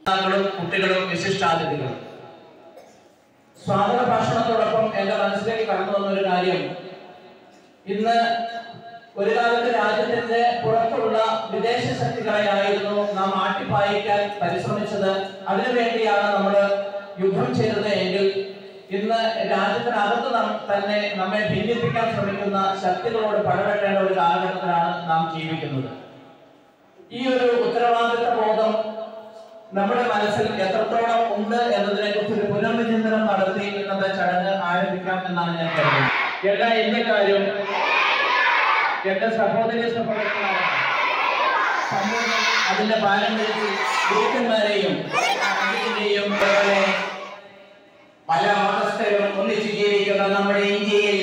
നേതാക്കളും കുട്ടികളും വിശിഷ്ടാതിഥികളും സ്വാഗത ഭാഷണത്തോടൊപ്പം എന്റെ മനസ്സിലേക്ക് കടന്നു വന്ന ഒരു കാര്യം ഇന്ന് ഒരു കാലത്ത് രാജ്യത്തിന്റെ പുറത്തുള്ള വിദേശ ശക്തികളെയായിരുന്നു നാം ആട്ടിപ്പായിക്കാൻ പരിശ്രമിച്ചത് അതിനുവേണ്ടിയാണ് നമ്മൾ യുദ്ധം ചെയ്തത് എങ്കിൽ ഇന്ന് രാജ്യത്തിനകത്ത് നാം തന്നെ നമ്മെ ഭിന്നിപ്പിക്കാൻ ശ്രമിക്കുന്ന ശക്തികളോട് പടവെട്ടേണ്ട ഒരു കാലഘട്ടത്തിലാണ് നാം ജീവിക്കുന്നത് ഈ ഒരു ഉത്തരവാദിത്ത ബോധം നമ്മുടെ മനസ്സിൽ എത്രത്തോളം ഉണ്ട് എന്നതിനെ കുറിച്ച് ഒരു പുനർവിചിന്തനം നടത്തി ഇന്നത്തെ ചടങ്ങ് ആരംഭിക്കാം എന്നാണ് ഞാൻ കരുതുന്നത് എല്ലാ ഇന്ത്യക്കാരും എന്റെ സഹോദരി സഹോദരന്മാരാണ് സമൂഹം അതിന്റെ പാരമ്പര്യത്തിൽ ഗുരുക്കന്മാരെയും അതിന്റെയും അതുപോലെ പല മതസ്ഥരും ഒന്നിച്ചു ജീവിക്കുന്ന നമ്മുടെ ഇന്ത്യയിൽ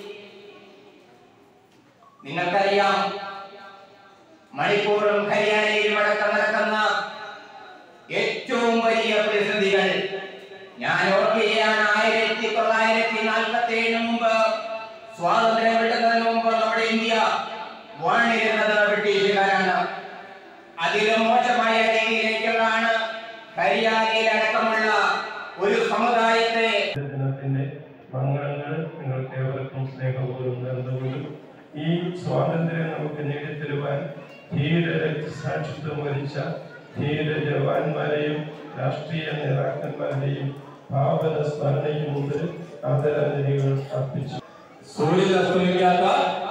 നിങ്ങൾക്കറിയാം മണിപ്പൂറും ഹരിയാനയിലും അടക്കം നടക്കുന്ന ഏറ്റവും വലിയ പ്രതിസന്ധികൾ ഞാൻ ഓർക്കുകയാണ് ആയിരത്തി തൊള്ളായിരത്തി നാൽപ്പത്തി ഏഴിന് മുമ്പ് സ്വാതന്ത്ര്യം കിട്ടുന്നതിന് മുമ്പ് നമ്മുടെ ഇന്ത്യ വാണിരുന്നത് ബ്രിട്ടീഷുകാരാണ് അതിലും മോശമായ രീതിയിലേക്കുള്ളാണ് ഹരിയാനയിൽ അടക്കമുള്ള ഒരു സമുദായത്തെ ദിനത്തിന്റെ മംഗളങ്ങൾ നിങ്ങൾക്ക് ഏവർക്കും സ്നേഹപൂർവ്വം നേർന്നുകൊണ്ടും ഈ സ്വാതന്ത്ര്യം നമുക്ക് നേടിത്തരുവാൻ ധീര രക്തസാക്ഷിത്വം വരിച്ച ധീര ജവാന്മാരെയും രാഷ്ട്രീയ നേതാക്കന്മാരെയും ഭാവന സ്മരണയും മുതൽ ആദരാഞ്ജലികൾ അർപ്പിച്ചു സൂര്യൻ അസ്തമിക്കാത്ത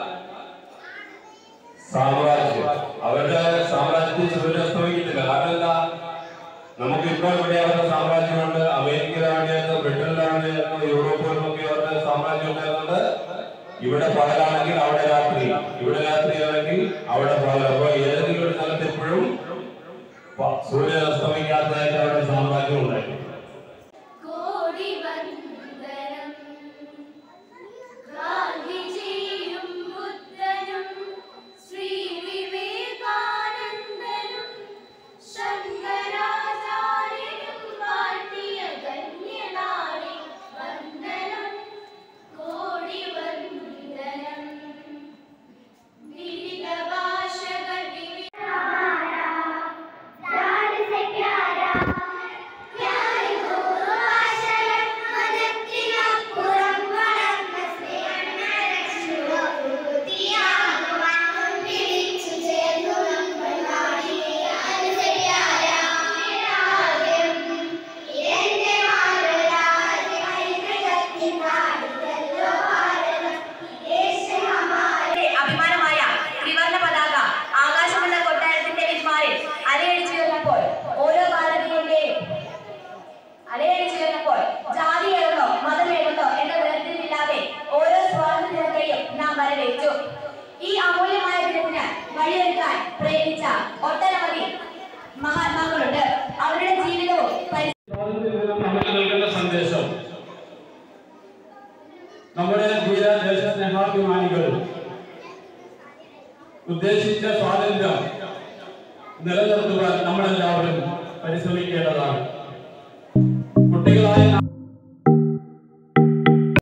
സാമ്രാജ്യം അവരുടെ സാമ്രാജ്യത്തിൽ സൂര്യൻ അസ്തമിക്കുന്നില്ല കാരണം എന്താ നമുക്ക് ഇപ്പോൾ ഇവിടെ അവരുടെ സാമ്രാജ്യമുണ്ട് അമേരിക്കയിലാണെന്ന് ബ്രിട്ടനിലാണെന്ന് യൂറോപ്പിലുമൊക്കെ അവരുടെ സാമ്രാജ്യം ഉണ്ടായതുകൊണ്ട് ഇവിടെ പകലാണെങ്കിൽ അവിടെ രാത്രി ഇവിടെ രാത്രിയാണെങ്കിൽ അവിടെ പകൽ അപ്പൊ ഏതെങ്കിലും ഒരു സ്ഥലത്ത് എപ്പോഴും പ- സൂര്യൻ അസ്തമിക്കാത്തതായിട്ട് അവരുടെ സാമ്രാജ്യം ഉണ്ടായിരുന്നു കോടി വന്ദനം ഗാന്ധിജിയും ബുദ്ധനും ശ്രീ വിവേകാനന്ദനും ശങ്കരാചാര്യനും വാഴ്ത്തിയ ധന്യനാടി വന്ദനം കോടി വന്ദനം വിവിധ ഭാഷകൾ വിവിധ जान से प्यारा प्यारी हो आशय मदतिया पुरम वरम से अनरक्षो कुतिया भगवान बिलिच जे दुरम बनाड़ी जान से प्यारा मेरा आगम എന്റെ മാതൃരാജ്യത്തിൽ നാടുതല്ലോ ഭാരതം ദേശം ഹമാരെ അഭിമാനമായ ത്രിവർണ്ണ പതാക ആകാശമെന്ന കൊട്ടാരത്തിന്റെ വിസ്മാരിൽ അലയടിച്ചുയർന്നപ്പോൾ ഓരോ ഭാരതീയന്റെയും അലയടിച്ചുയർന്നപ്പോൾ ജാതി ഏതെന്നോ മതം ഏതെന്നോ എന്ന വേർതിരിവില്ലാതെ ഓരോ സ്വാതന്ത്ര്യത്തെയും നാം വരവേറ്റു ഈ അമൂല്യമായ ദിനത്തിന് വഴിയൊരുക്കാൻ പ്രേരിച്ച ഒട്ടനവധി മഹാത്മാക്കളുണ്ട് അവരുടെ ജീവിതവും പരി സ്വാതന്ത്ര്യദിനം നമുക്ക് നൽകുന്ന സന്ദേശം നമ്മുടെ ധീര ദേശസ്നേഹാഭിമാനികൾ ഉദ്ദേശിച്ച സ്വാതന്ത്ര്യം നിലനിർത്തുവാൻ നമ്മളെല്ലാവരും പരിശ്രമിക്കേണ്ടതാണ് കുട്ടികളായ